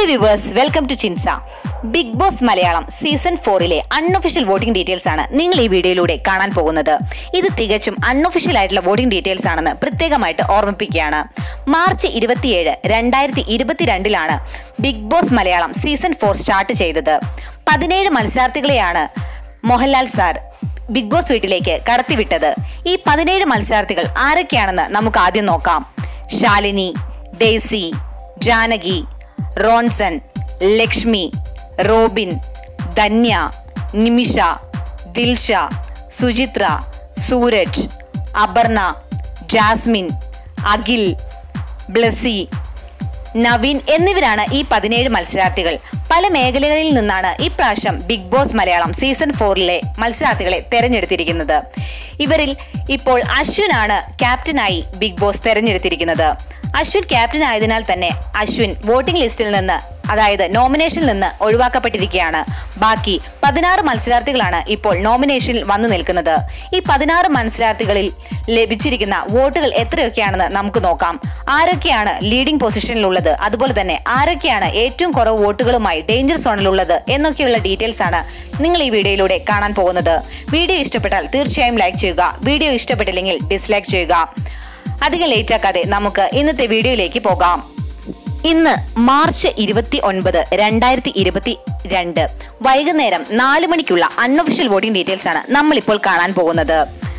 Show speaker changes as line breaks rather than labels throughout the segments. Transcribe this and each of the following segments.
hi viewers welcome to ചിൻസ Bigg Boss Malayalam season ഫോറിലെ unofficial voting details ആണ് നിങ്ങൾ ഈ വീഡിയോയിലൂടെ കാണാൻ പോകുന്നത് ഇത് തികച്ചും അൺഒഫീഷ്യൽ ആയിട്ടുള്ള വോട്ടിംഗ് ഡീറ്റെയിൽസ് ആണെന്ന് പ്രത്യേകമായിട്ട് ഓർമ്മിപ്പിക്കുകയാണ് മാർച്ച് ഇരുപത്തിയേഴ് രണ്ടായിരത്തി ഇരുപത്തിരണ്ടിലാണ് Bigg Boss Malayalam season four start ചെയ്തത് പതിനേഴ് മത്സരാർത്ഥികളെയാണ് മോഹൻലാൽ സാർ ബിഗ് ബോസ് വീട്ടിലേക്ക് കടത്തിവിട്ടത് ഈ പതിനേഴ് മത്സരാർത്ഥികൾ ആരൊക്കെയാണെന്ന് നമുക്ക് ആദ്യം നോക്കാം Shalini Daisy Janaki Ronson Lakshmi Robin Dhanya Nimisha Dilsha Suchithra Sooraj Aparna Jasmine Akhil Blessy Naveen എന്നിവരാണ് ഈ പതിനേഴ് മത്സരാർത്ഥികൾ പല മേഖലകളിൽ നിന്നാണ് ഇപ്രാവശ്യം ബിഗ് ബോസ് മലയാളം സീസൺ ഫോറിലെ മത്സരാർത്ഥികളെ തെരഞ്ഞെടുത്തിരിക്കുന്നത് ഇവരിൽ ഇപ്പോൾ അശ്വിനാണ് ക്യാപ്റ്റനായി ബിഗ് ബോസ് തെരഞ്ഞെടുത്തിരിക്കുന്നത് അശ്വിൻ ക്യാപ്റ്റൻ ആയതിനാൽ തന്നെ അശ്വിൻ വോട്ടിംഗ് ലിസ്റ്റിൽ നിന്ന് അതായത് നോമിനേഷനിൽ നിന്ന് ഒഴിവാക്കപ്പെട്ടിരിക്കുകയാണ് ബാക്കി പതിനാറ് മത്സരാർത്ഥികളാണ് ഇപ്പോൾ നോമിനേഷനിൽ വന്നു നിൽക്കുന്നത് ഈ പതിനാറ് മത്സരാർത്ഥികളിൽ ലഭിച്ചിരിക്കുന്ന വോട്ടുകൾ എത്രയൊക്കെയാണെന്ന് നമുക്ക് നോക്കാം ആരൊക്കെയാണ് ലീഡിംഗ് പൊസിഷനിലുള്ളത് അതുപോലെ തന്നെ ആരൊക്കെയാണ് ഏറ്റവും കുറവ് വോട്ടുകളുമായി ഡേഞ്ചർ സോണിലുള്ളത് എന്നൊക്കെയുള്ള ഡീറ്റെയിൽസ് ആണ് നിങ്ങൾ ഈ വീഡിയോയിലൂടെ കാണാൻ പോകുന്നത് വീഡിയോ ഇഷ്ടപ്പെട്ടാൽ തീർച്ചയായും ലൈക്ക് ചെയ്യുക വീഡിയോ ഇഷ്ടപ്പെട്ടില്ലെങ്കിൽ ഡിസ്ലൈക്ക് ചെയ്യുക അധികം ലേറ്റ് ആക്കാതെ നമുക്ക് ഇന്നത്തെ വീഡിയോയിലേക്ക് പോകാം ഇന്ന് മാർച്ച് ഇരുപത്തി ഒൻപത് രണ്ടായിരത്തി ഇരുപത്തി രണ്ട് വൈകുന്നേരം നാല് മണിക്കുള്ള അൺഒഫീഷ്യൽ വോട്ടിംഗ് ഡീറ്റെയിൽസ് ആണ് നമ്മൾ ഇപ്പോൾ കാണാൻ പോകുന്നത്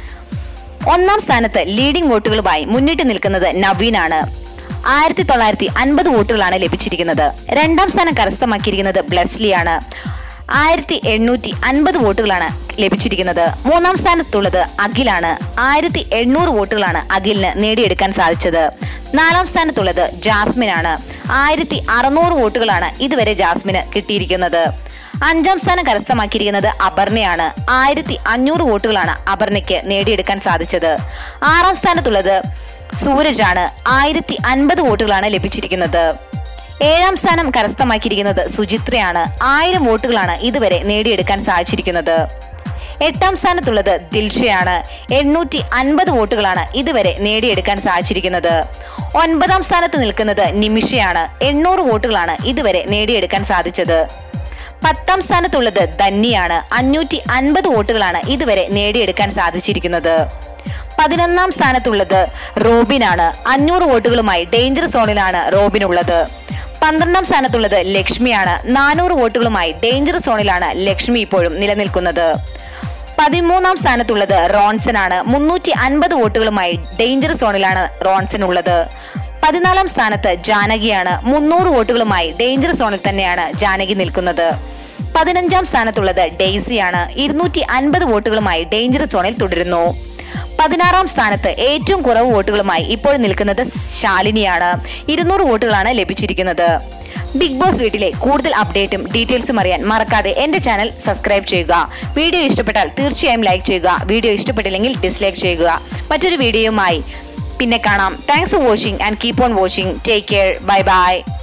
ഒന്നാം സ്ഥാനത്ത് ലീഡിംഗ് വോട്ടുകളുമായി മുന്നിട്ട് നിൽക്കുന്നത് നവീനാണ് ആയിരത്തി തൊള്ളായിരത്തി അൻപത് വോട്ടുകളാണ് ലഭിച്ചിരിക്കുന്നത് രണ്ടാം സ്ഥാനം കരസ്ഥമാക്കിയിരിക്കുന്നത് ബ്ലെസ്ലിയാണ് ആയിരത്തി എണ്ണൂറ്റി അൻപത് വോട്ടുകളാണ് ലഭിച്ചിരിക്കുന്നത് മൂന്നാം സ്ഥാനത്തുള്ളത് അഖിലാണ് ആയിരത്തി എണ്ണൂറ് വോട്ടുകളാണ് അഖിലിന് നേടിയെടുക്കാൻ സാധിച്ചത് നാലാം സ്ഥാനത്തുള്ളത് ജാസ്മിനാണ് ആയിരത്തി അറുന്നൂറ് വോട്ടുകളാണ് ഇതുവരെ ജാസ്മിന് കിട്ടിയിരിക്കുന്നത് അഞ്ചാം സ്ഥാനം കരസ്ഥമാക്കിയിരിക്കുന്നത് അപർണയാണ് ആയിരത്തി അഞ്ഞൂറ് വോട്ടുകളാണ് അപർണയ്ക്ക് നേടിയെടുക്കാൻ സാധിച്ചത് ആറാം സ്ഥാനത്തുള്ളത് സൂരജാണ് ആയിരത്തി അൻപത് വോട്ടുകളാണ് ലഭിച്ചിരിക്കുന്നത് ഏഴാം സ്ഥാനം കരസ്ഥമാക്കിയിരിക്കുന്നത് സുചിത്രയാണ് ആയിരം വോട്ടുകളാണ് ഇതുവരെ നേടിയെടുക്കാൻ സാധിച്ചിരിക്കുന്നത് എട്ടാം സ്ഥാനത്തുള്ളത് ദിൽഷയാണ് എണ്ണൂറ്റി അൻപത് വോട്ടുകളാണ് ഇതുവരെ നേടിയെടുക്കാൻ സാധിച്ചിരിക്കുന്നത് ഒൻപതാം സ്ഥാനത്ത് നിൽക്കുന്നത് നിമിഷയാണ് എണ്ണൂറ് വോട്ടുകളാണ് ഇതുവരെ നേടിയെടുക്കാൻ സാധിച്ചത് പത്താം സ്ഥാനത്തുള്ളത് ധന്യാണ് അഞ്ഞൂറ്റി അൻപത് വോട്ടുകളാണ് ഇതുവരെ നേടിയെടുക്കാൻ സാധിച്ചിരിക്കുന്നത് പതിനൊന്നാം സ്ഥാനത്തുള്ളത് റോബിനാണ് അഞ്ഞൂറ് വോട്ടുകളുമായി ഡേഞ്ചർ സോണിലാണ് റോബിൻ ഉള്ളത് പന്ത്രണ്ടാം സ്ഥാനത്തുള്ളത് ലക്ഷ്മിയാണ് നാനൂറ് വോട്ടുകളുമായി ഡേഞ്ചർ സോണിലാണ് ലക്ഷ്മി ഇപ്പോഴും നിലനിൽക്കുന്നത് പതിമൂന്നാം സ്ഥാനത്തുള്ളത് റോൺസൺ ആണ് മുന്നൂറ്റി അൻപത് വോട്ടുകളുമായി ഡേഞ്ചർ സോണിലാണ് റോൺസൺ ഉള്ളത് പതിനാലാം സ്ഥാനത്ത് ജാനകിയാണ് മുന്നൂറ് വോട്ടുകളുമായി ഡേഞ്ചർ സോണിൽ തന്നെയാണ് ജാനകി നിൽക്കുന്നത് പതിനഞ്ചാം സ്ഥാനത്തുള്ളത് ഡെയ്സിയാണ് ഇരുന്നൂറ്റി അൻപത് വോട്ടുകളുമായി ഡേഞ്ചർ സോണിൽ തുടരുന്നു പതിനാറാം സ്ഥാനത്ത് ഏറ്റവും കുറവ് വോട്ടുകളുമായി ഇപ്പോൾ നിൽക്കുന്നത് ശാലിനിയാണ് ഇരുന്നൂറ് വോട്ടുകളാണ് ലഭിച്ചിരിക്കുന്നത് ബിഗ് ബോസ് വീട്ടിലെ കൂടുതൽ അപ്ഡേറ്റും ഡീറ്റെയിൽസും അറിയാൻ മറക്കാതെ എന്റെ ചാനൽ സബ്സ്ക്രൈബ് ചെയ്യുക വീഡിയോ ഇഷ്ടപ്പെട്ടാൽ തീർച്ചയായും ലൈക്ക് ചെയ്യുക വീഡിയോ ഇഷ്ടപ്പെട്ടില്ലെങ്കിൽ ഡിസ്ലൈക്ക് ചെയ്യുക മറ്റൊരു വീഡിയോയുമായി പിന്നെ കാണാം thanks for watching and keep on watching take care bye by